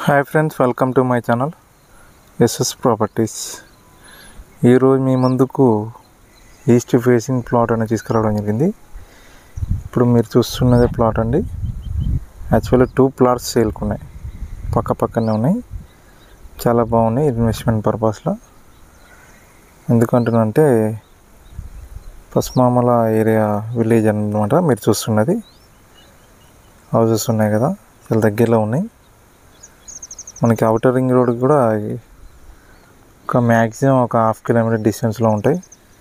hi friends welcome to my channel SS properties ఈరోజు మీ ముందుకు ఈస్ట్ ఫేసింగ్ ప్లాట్ అనేది తీసుకురావడం జరిగింది ఇప్పుడు మీరు చూస్తున్నదే ప్లాట్ అండి యాక్చువల్లీ టూ ప్లాట్స్ సేల్కున్నాయి పక్క పక్కనే ఉన్నాయి చాలా బాగున్నాయి ఇన్వెస్ట్మెంట్ పర్పస్లో ఎందుకంటున్నంటే పసుమామల ఏరియా విలేజ్ అన్నమాట మీరు చూస్తున్నది హౌసెస్ ఉన్నాయి కదా చాలా దగ్గరలో ఉన్నాయి మనకి అవుటర్ రింగ్ రోడ్ కూడా ఒక మ్యాక్సిమం ఒక హాఫ్ కిలోమీటర్ డిస్టెన్స్లో ఉంటాయి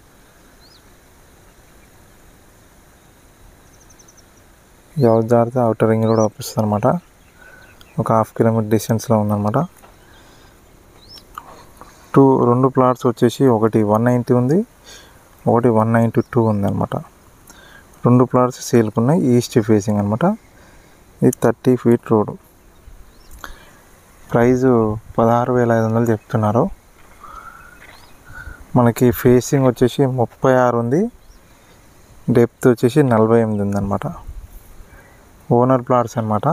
ఎవరి దారితే అవుటర్ రింగ్ రోడ్ ఆపిస్తుంది అనమాట ఒక హాఫ్ కిలోమీటర్ డిస్టెన్స్లో ఉందన్నమాట టూ రెండు ప్లాట్స్ వచ్చేసి ఒకటి వన్ నైంటీ ఉంది ఒకటి వన్ నైంటీ టూ ఉందన్నమాట రెండు ప్లాట్స్ సేల్కున్నాయి ఈస్ట్ ఫేసింగ్ అనమాట ఇది థర్టీ ఫీట్ రోడ్ ప్రైజు పదహారు వేల ఐదు వందలు చెప్తున్నారు మనకి ఫేసింగ్ వచ్చేసి ముప్పై ఆరు ఉంది డెప్త్ వచ్చేసి నలభై ఎనిమిది ఉందన్నమాట ఓనర్ ప్లాట్స్ అనమాట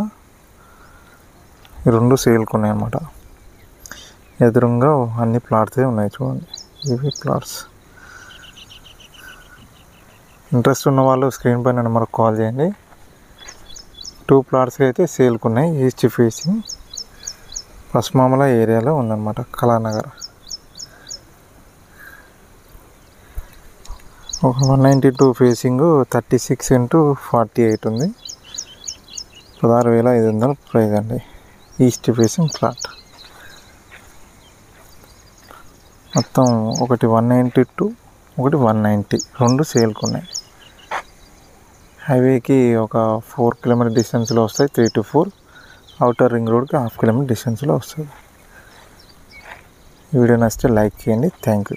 ఈ రెండు సేల్కున్నాయి అనమాట ఎదురుగా అన్ని ప్లాట్సే ఉన్నాయి చూడండి ఇవి ప్లాట్స్ ఇంట్రెస్ట్ ఉన్న వాళ్ళు స్క్రీన్ పైన నెంబర్కి కాల్ చేయండి టూ ప్లాట్స్కి అయితే సేల్కున్నాయి ఈస్ట్ ఫేసింగ్ పసుమామల ఏరియాలో ఉందన్నమాట కళానగర్ ఒక one ninety two facing thirty six into forty eight ఉంది పదహారు వేల ఐదు వందల ప్రైజ్ అండి ఈస్ట్ ఫేసింగ్ ఫ్లాట్ మొత్తం ఒకటి వన్ నైంటీ టూ ఒకటి వన్ నైంటీ రెండు సేల్కి ఉన్నాయి హైవేకి ఒక ఫోర్ కిలోమీటర్ డిస్టెన్స్లో వస్తాయి three to four outer ring రోడ్కి హాఫ్ కిలోమీటర్ డిస్టెన్స్లో వస్తుంది ఈ వీడియో నచ్చితే లైక్ చేయండి థ్యాంక్ యూ